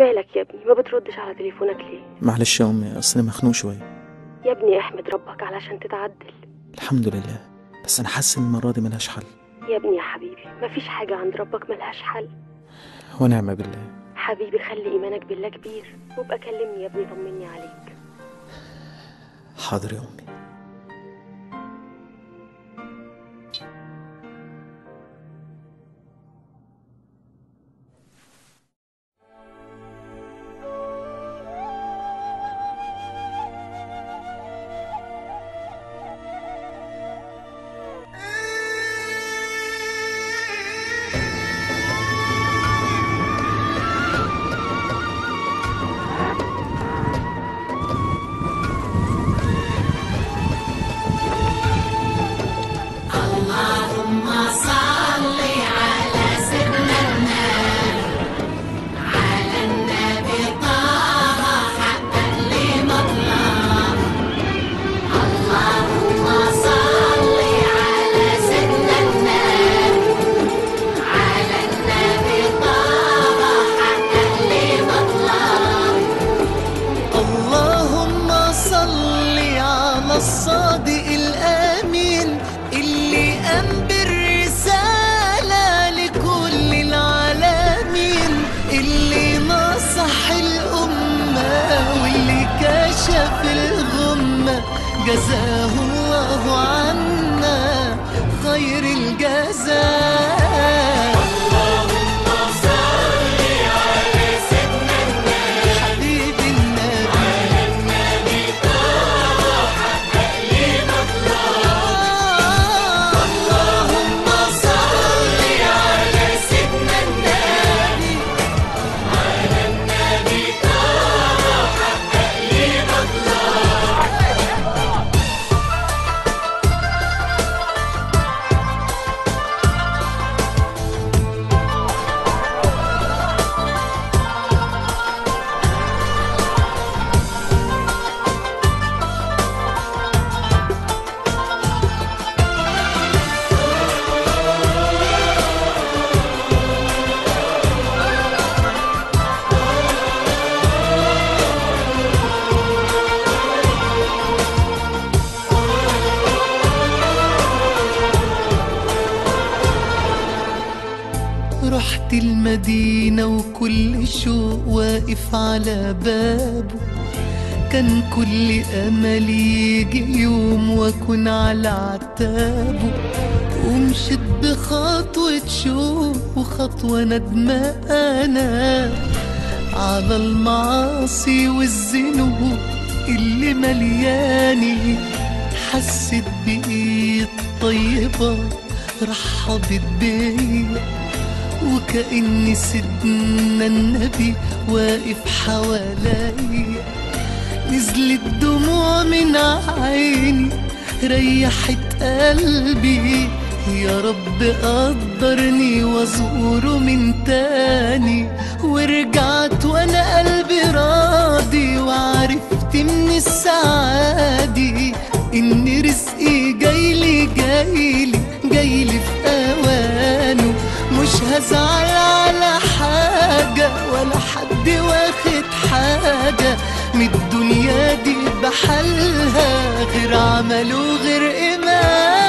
مالك يا ابني ما بتردش على تليفونك ليه معلش يا امي اصل مخنوق شويه يا ابني احمد ربك علشان تتعدل الحمد لله بس انا حاسس ان المره دي ملهاش حل يا ابني يا حبيبي مفيش حاجة عند ربك ملهاش حل ونعم بالله حبيبي خلي إيمانك بالله كبير وابقى كلمني يا ابني طمني عليك حاضر يا امي اللهم صل على الصادق الامين اللي قام بالرساله لكل العالمين اللي نصح الامه واللي كشف الغمه جزاه الله عنا خير الجزاء حبيبي النبي اللهم صل على سيدنا النبي رحت المدينة وكل شوق واقف على بابه كان كل أملي يجي يوم وأكون على عتابه ومشيت بخطوة شوق وخطوة ندمة أنا على المعاصي والذنوب اللي ملياني حسيت بإيد طيبة رحبت بيا وكأن سيدنا النبي واقف حواليا نزلت دموع من عيني ريحت قلبي يا رب قدرني وازوره من تاني ورجعت وانا قلبي راضي وعرفت من السعادة ان رزقي جايلي جايلي جايلي في اوانه مش هزعل على حاجة ولا حد واخد حاجة من الدنيا دي بحالها غير عمل وغير إيمان